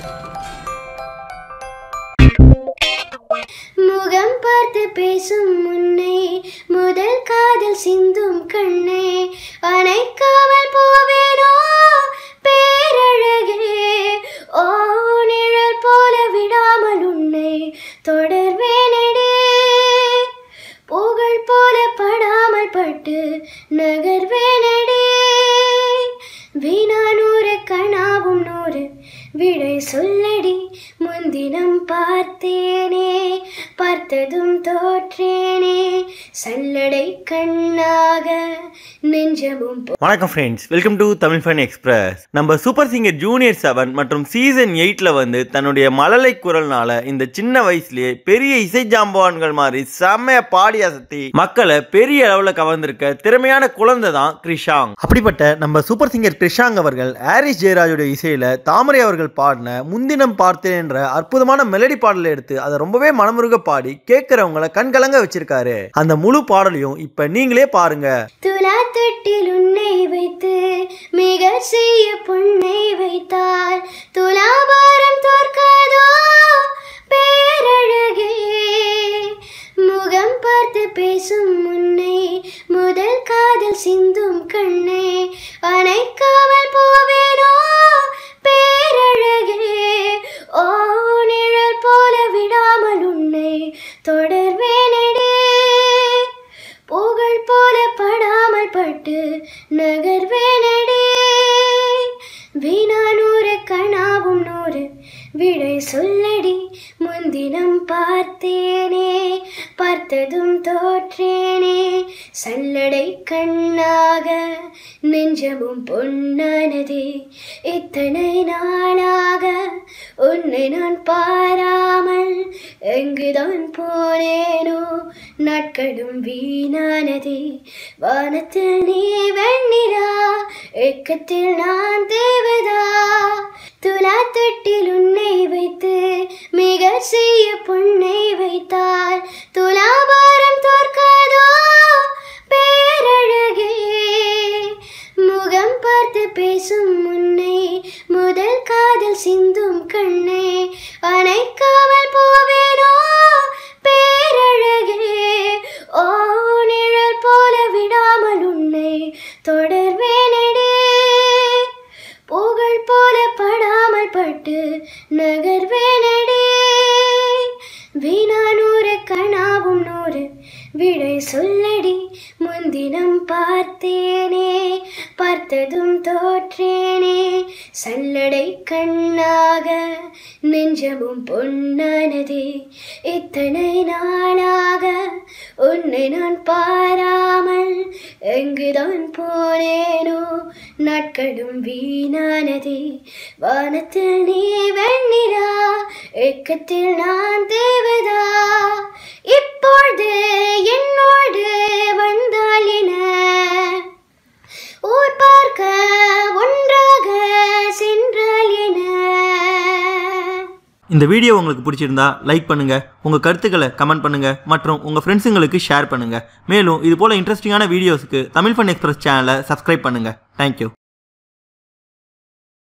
முகம் பார்த்து பேசும் முன்னே முதல் காதல் சிந்தும் கண்ணே அணைக்காமல் போவேனோ பேரழகே ஓ நிழல் போல விடாமல் உன்னை தொடர்வேனடே புகழ் போல படாமல் பட்டு நகர்வேனடே வீணா நூறு கனாவும் நூறு விடை சொல்லடி முன்தினம் பார்த்தேனே பார்த்ததும் தோற்றேனே சல்லடை கண்ணாக நெஞ்சமும் வணக்கம் friends welcome to Tamil fun express நம்ம சூப்பர் சிங்கர் ஜூனியர் செவன் மற்றும் சீசன் எயிட்ல வந்து தன்னுடைய மழலை குரல்னால இந்த சின்ன வயசுலயே பெரிய இசை ஜாம்பவான்கள் மாதிரி செம்மைய பாடி அசத்தி மக்களை பெரிய அளவுல கவர்ந்திருக்க திறமையான குழந்தை தான் கிரிஷாங் அப்படிப்பட்ட நம்ம சூப்பர் சிங்கர் கிரிஷாங் அவர்கள் ஹாரிஸ் ஜெயராஜோட இசையில தாமரை அவர்கள் பாடின முன்தினம் பார்த்தேன் என்ற அற்புதமான மெலடி பாடலை எடுத்து அதை ரொம்பவே மனமுருக பாடி கேட்கிறவங்கள கண்கலங்க வச்சிருக்காரு அந்த முழு பாடலையும் இப்ப நீங்களே பாருங்க துலா தொட்டில் உன்னை வைத்து மிக செய்ய பொன்னை வைத்தால் துலாபாரம் தோற்காதோ பேரழகே முகம் பார்த்து பேசும் முன்னே முதல் காதல் சிந்தும் கண்ணே அணைக்காமல் போவேனோ பேரழகே ஓ நிழல் போல விடாமல் உன்னை தொடர்வேனடே புகழ் போல படாமல் பட்டு நகர்வேனடே வீணா நூறு கனாவும் நூறு விடை சொல்லடி முன்தினம் பார்த்தேனே பார்த்ததும் தோற்றேனே சல்லடை கண்ணாக நெஞ்சமும் பொன்னானதே இத்தனை நாளாக உன்னை நான் பாராமல் எங்குதான் போனேனோ நாட்களும் வீணானதே வானத்தில் நீ வெண்ணிலா ஏக்கத்தில் நான் தேவதா துலா தொட்டில் உன்னை வைத்து மிக செய்ய பொன்னை வைத்தால் துலாபாரம் தோற்காதோ பேரழகே முகம் பார்த்து பேசும் முன்னே முதல் காதல் சிந்தும் கண்ணே அணைக்காமல் போவேனோ பேரழகே ஓ நிழல் போல விடாமல் உன்னை தொடர்வேனடே புகழ் போல படாமல் பட்டு நகர்வேனடே வீணா நூறு கனாவும் நூறு விடை சொல்லடி முன்தினம் பார்த்தேனே பார்த்ததும் தோற்றேனே சல்லடை கண்ணாக நெஞ்சமும் பொன்னானதே இத்தனை நாளாக உன்னை நான் பாராமல் எங்குதான் போனேனோ நாட்களும் வீணானதே வானத்தில் நீ வெண்ணிலா ஏக்கத்தில் நான் தேவதா இப்பொழுது என்னோடு வந்தால் என ஊர் பார்க்க ஒன்றாக சென்றால் என இந்த வீடியோ உங்களுக்கு பிடிச்சிருந்தா லைக் பண்ணுங்க உங்க கருத்துக்களை கமெண்ட் பண்ணுங்க மற்றும் உங்க ஃப்ரெண்ட்ஸுங்களுக்கு ஷேர் பண்ணுங்க மேலும் இது போல இன்ட்ரெஸ்டிங்கான வீடியோஸ்க்கு தமிழ் ஃபன் எக்ஸ்பிரஸ் சேனலை சப்ஸ்கிரைப் பண்ணுங்க தேங்க்யூ